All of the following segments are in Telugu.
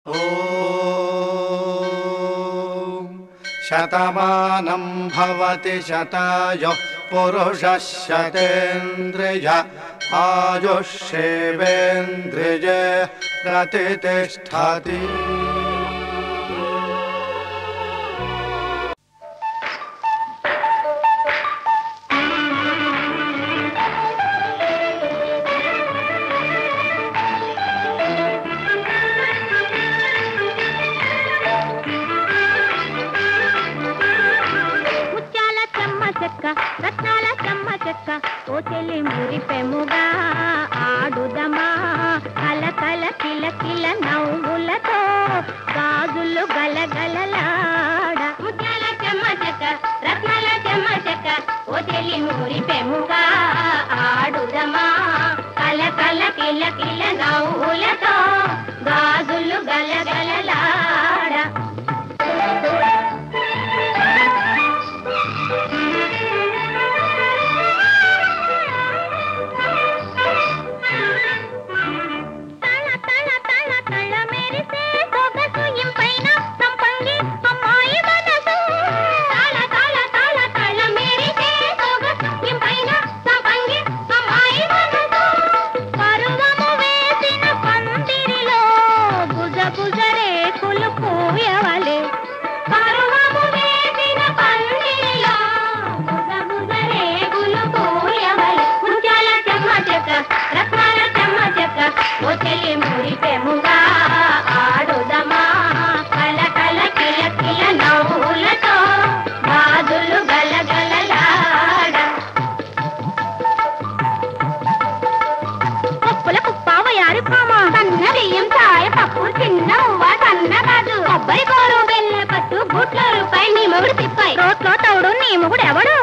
ॐ शतमानं भवति शतायुः पुरुषः शतेन्द्रिय आयुष्येवेन्द्रिये प्रतितिष्ठति ముత్యాల చెమ్మ చెక్క రత్నాల చెమ్మ చెక్క ఓ చెల్లి మురిపెముగా ఆడుదమా కల కల కిల కిల నవ్వులతో గాజులు గలగలలాడ ముత్యాల చెమ్మ చెక్క రత్నాల చెమ్మ చెక్క ఓ చెల్లి మురిపెముగా ఆడుదమా కల కల కిల కిల నవ్వులతో గాజులు గలగలలాడ తళ తళ తళ తళ మెరిసే సొగసు ఇంపైన సంపంగి అమ్మాయి మనసు తళ తళ తళ తళ మెరిసే సొగసు ఇంపైన సంపంగి అమ్మాయి మనసు పరువము వేసిన పందిరిలో బుజ బుజ రేకులు పూయవలే పరువము వేసిన పందిరిలో బుజ బుజ రేకులు పూయవలే ముత్యాల చెమ్మ చెక్క రత్నాల చెమ్మ చెక్క ఓ చెల్లి మురిపెముగా ఆడుదమా కల కల కిల కిల నవ్వులతో గాజులు గలగలలాడ పప్పుల కుప్పావ యారి పామ సన్న బియ్యం చాయ పప్పు చిన్న ఉవ్వ సన్న కాదు కొబ్బరి కోరు బెల్ల పట్టు బుట్ల రూపాయి నీ మొగుడు తిప్పాయి రోట్లో తౌడు నీ మొగుడు ఎవడు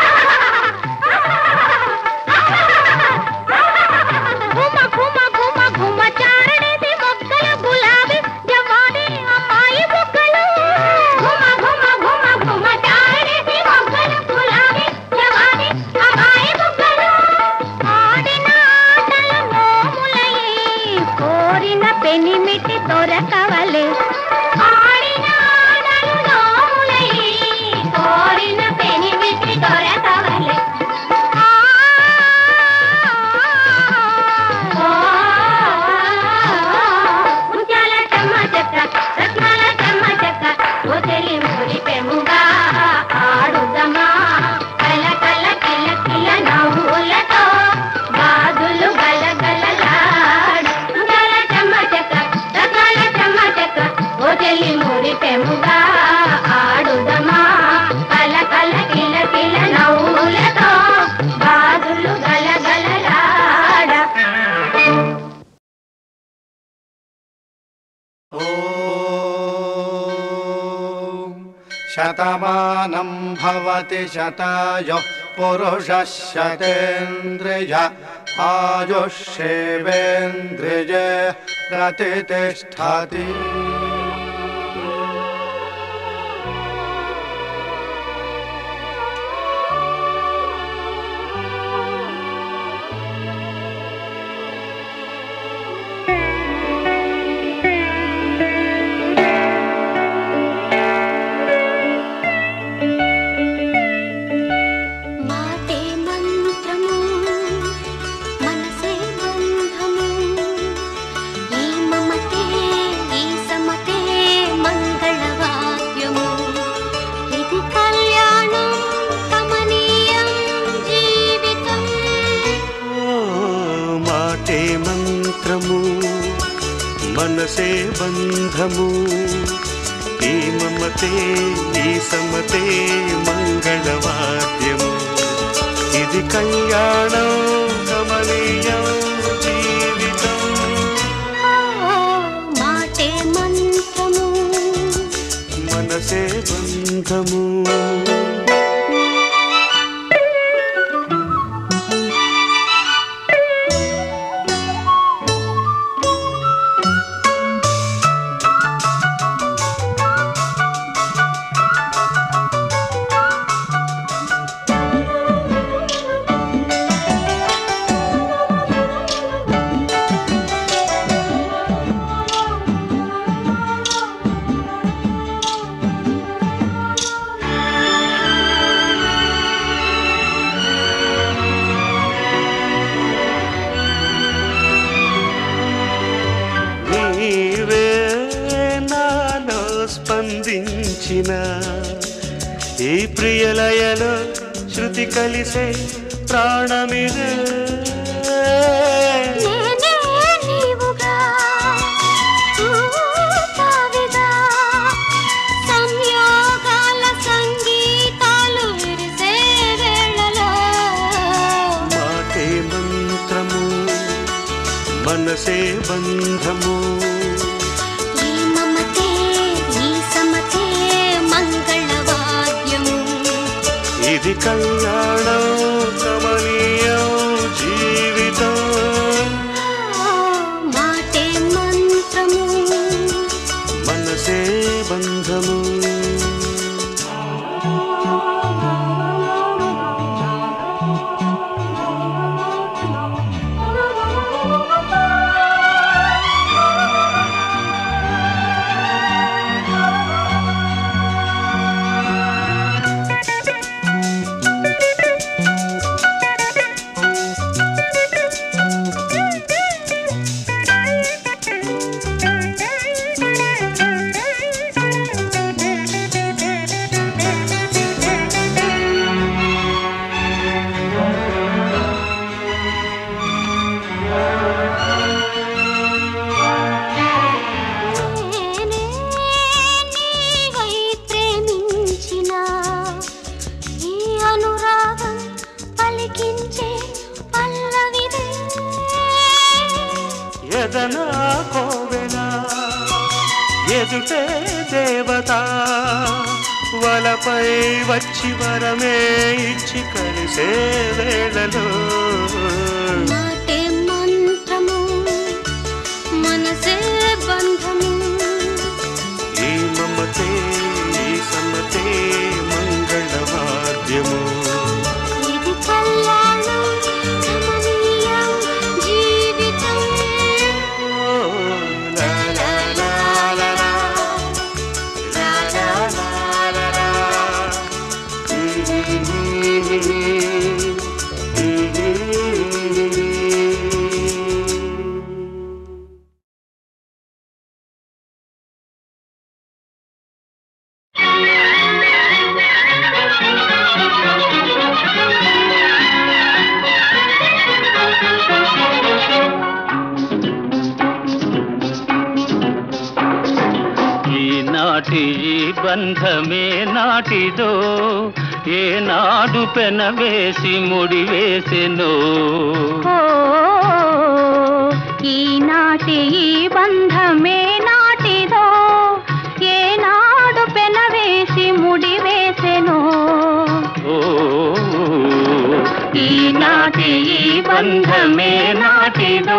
గుమ గుమ గుమ గుమ చారడేసి మొగ్గల గులాబీ జవాది అమ్మాయి బుగ్గలు గుమ గుమ గుమ గుమ చారడేసి మొగ్గల గులాబీ జవాది అమ్మాయి బుగ్గలు ఆడిన ఆటలు నోములయి కోరిన పెనిమిటి దొరకవలే ఆడిన ఆటలు నోములయి కోరిన పెనిమిటి దొరకవలే ముత్యాల చెమ్మ చెక్క రత్నాల చెమ్మ చెక్క ఓ చెల్లి మురిపెముగా ఆడుదమా కల కల కిల కిల నవ్వులతో గాజులు గలగలలాడు ముత్యాల చెమ్మ చెక్క రత్నాల చెమ్మ చెక్క ఓ చెల్లి మురిపెముగా ఆడుదమా కల కల కిల కిల నవ్వులతో గాజులు గలగలలాడ ॐ शतमानं भवति शतायुः पुरुषः शतेन्द्रिय आयुष्येवेन्द्रिये प्रतितिष्ठति మాటే మంత్రము మనసే బంధము ఈ మమతే ఈ సమతే మంగళవాద్యము ఇది కళ్యాణం కమనీయం జీవితం ఓ మాటే మంత్రము మనసే బంధము ఈ మమతే ఈ సమతే మంగళవాద్యము ఇది కళ్యాణం కమనీయం జీవితం మాటే మంత్రము మనసే బంధము ఆ కలిసిన ఈ ప్రియలయలో శృతి కలిసే ప్రాణమిదే నేనే నీవుగా ఊపావిగా సంయోగాల సంగీతాలు విరిసే వేళలో మాటే మంత్రము మనసే బంధము ఈ మమతే ఈ సమతే మంగళవాద్యము ఇది కళ్యాణం కమనీయం జీవితం మాటే మంత్రము మనసే బంధము నేనే నీవై ప్రేమించిన ఈ అనురాగం పలికించే పల్లవిదే ఎదనా కోవెల ఎదుటే దేవత వలపై వచ్చి వరమే ఇచ్చి కలిసే వేళలో మాటే మంత్రము మనసే బంధము ఈ మమతే ఈ సమతే మంగళవాద్యము ఇది కళ్యాణం కమనీయం జీవితం ఓ, లా, లా, లా, లా, లా. లా, లా, లా, లా, లా. ఈనాటి ఈ బంధమే నాటిదో ఏనాడు పెనవేసి ముడివేసెనో ఓ ఈనాటి ఈ బంధమే నాటిదో ఏనాడు పెనవేసి ముడివేసెను ఓ ఈనాటి ఈ బంధమే నాటిదో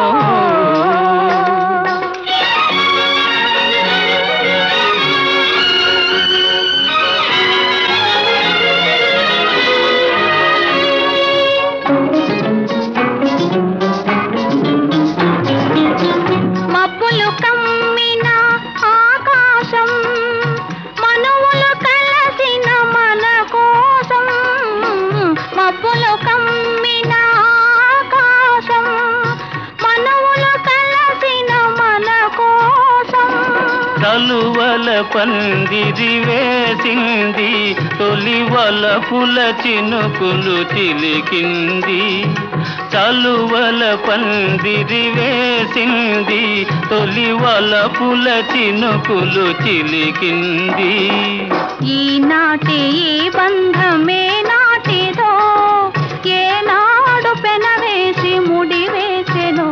మబ్బులు కమ్మిన ఆకాశం మనువులు కలసిన మన కోసం మబ్బులు కమ్మిన ఆకాశం మనువులు కలసిన మన కోసం కలువల పందిరి వేసింది తొలి వలపుల చినుకులు చిలికింది చలువల పందిరి వేసింది తొలి వలపుల చినుకులు చిలికింది ఈనాటి ఈ బంధమే నాటిదో ఏనాడు పెనవేసి ముడివేసెను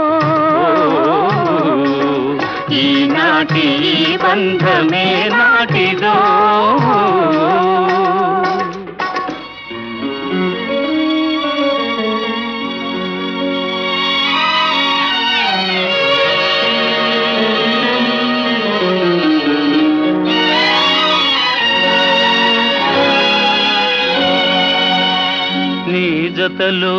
ఈనాటి ఈ బంధమే నాటిదో నీ జతలో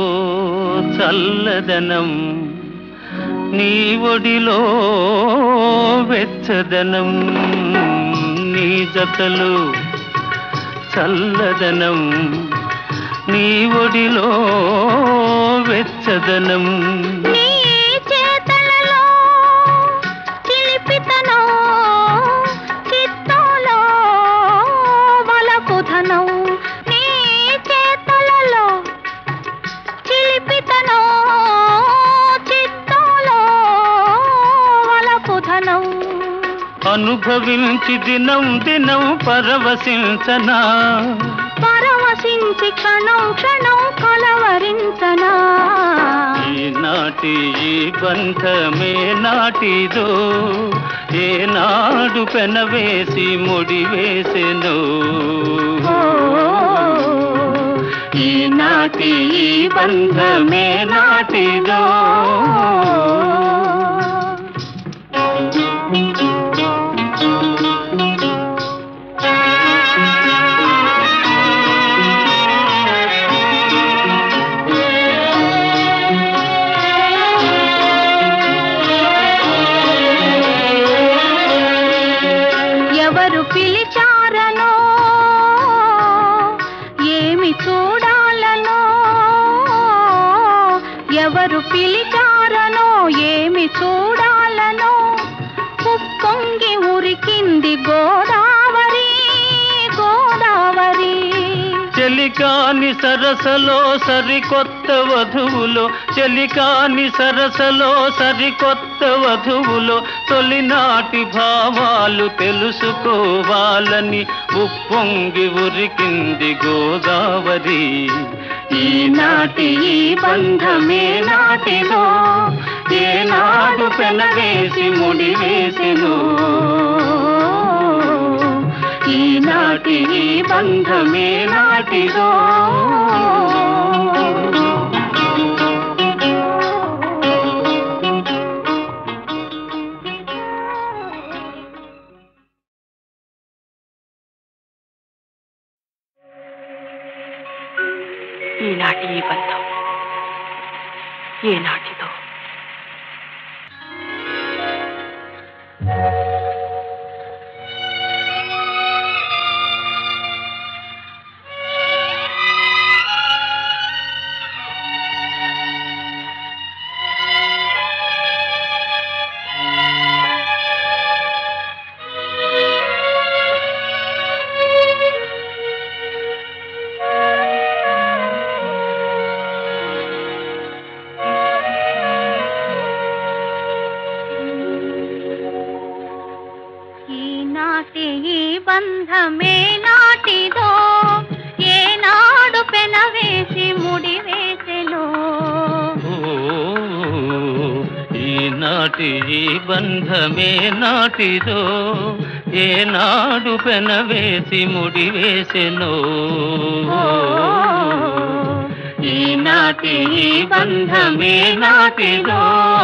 చల్లదనం నీ ఒడిలో వెచ్చదనం నీ జతలు చల్లదనం నీ ఒడిలో వెచ్చదనం నీ చేతలలో చిలిపితనం చిత్తంలో అనుభవించి దినం దినం పరవశించనా పరవశించి క్షణం క్షణం కలవరించనా ఈనాటి ఈ బంధమే నాటిదో ఏనాడు పెనవేసి ముడివేసెను ఈనాటి ఈ బంధమే నాటిదో ఎవరు పిలిచారనో ఏమి చూడాలనో ఎవరు పిలిచారనో ఏమి చూడాలనో ఉప్పొంగి ఉరికింది గోదావరి గోదావరి చెలికాని సరసలో సరికొత్త వధువులో చెలికాని సరసలో సరికొత్త వధువులో తొలినాటి భావాలు తెలుసుకోవాలని ఉప్పొంగి ఉరికింది గోదావరి ఈనాటి ఈ బంధమే నాటిదో ఏనాడు పెనవేసి ముడివేసెను ఈనాటి ఈ బంధమే నాటిదో ఈనాటి ఈ బంధం ఏనాటిదో ఈనాటి ఈ బంధమే నాటిదో ఏనాడు పెనవేసి ముడివేసెను ఓ, ఈనాటి ఈ బంధమే నాటిదో ఏనాడు పెనవేసి ముడివేసెను ఈనాటి ఈ బంధమే నాటిదో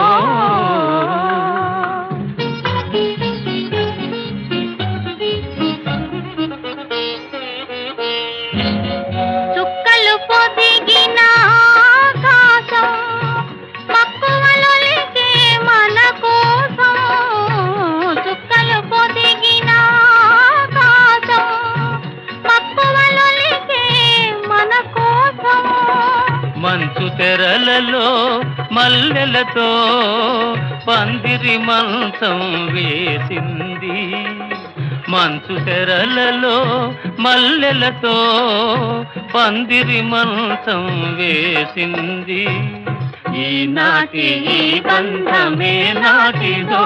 చుక్కలు పొదిగిన ఆకాశం మక్కువలొలికే మన కోసం చుక్కలు పొదిగిన ఆకాశం మక్కువలొలికే మన కోసం మంచు తెరలలో మల్లెలతో పందిరి మంచం వేసింది మంచు తెరలలో మల్లెలతో పందిరి మంచం వేసింది ఈనాటి ఈ బంధమే నాటిదో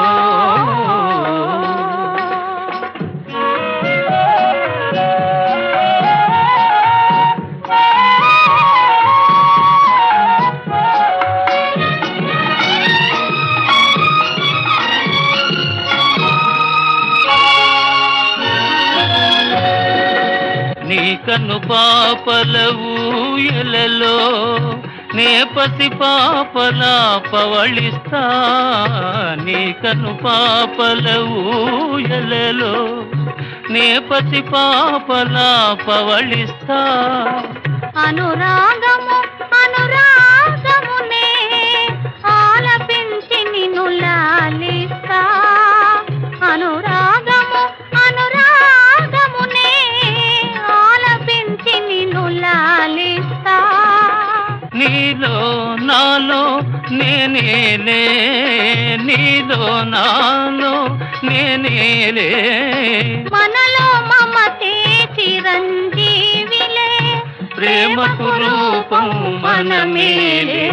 నీ కను పాపల ఊయలలో నే పసి పాపలా పవళిస్తా నీ కను పాపల ఊయలలో నే పసి పాపలా పవళిస్తా అనురాగము అనురాగమునే ఆలపించి నిన్ను లాలిస్తా అనురాగము అనురాగమునే ఆలపించి నిన్ను లాలిస్తా నీలో నాలో నేనేలే నీలో నాలో నేనేలే మనలో మమతే చిరంజీవిలే ప్రేమకు రూపం మనమేలే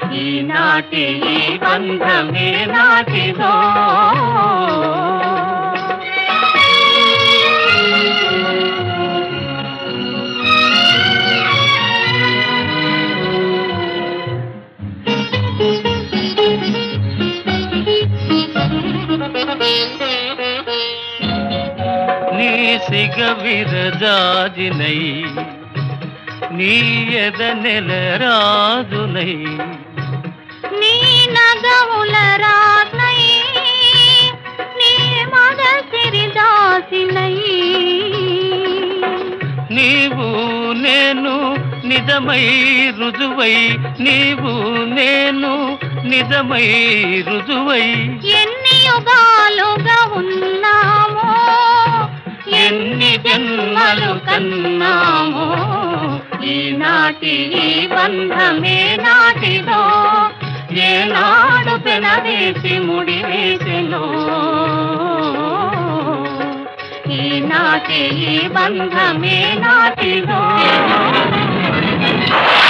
ఈనాటి ఈ బంధమే నాటిదో సిగవిరజాజినై నీ ఎద నెల రాజునై నీ నగముల రాత్నై నీ మగ సిరి దాసినై నీవు నేను నిజమై రుజువై నీవు నేను నిజమై రుజువై ఎన్ని యుగాలుగా ఉన్నామో ఎన్ని జన్మలు కన్నామో ఈనాటి ఈ బంధమే నాటిదో ఏనాడు పెనవేసి ముడివేసెనో ఈనాటి ఈ బంధమే నాటిదో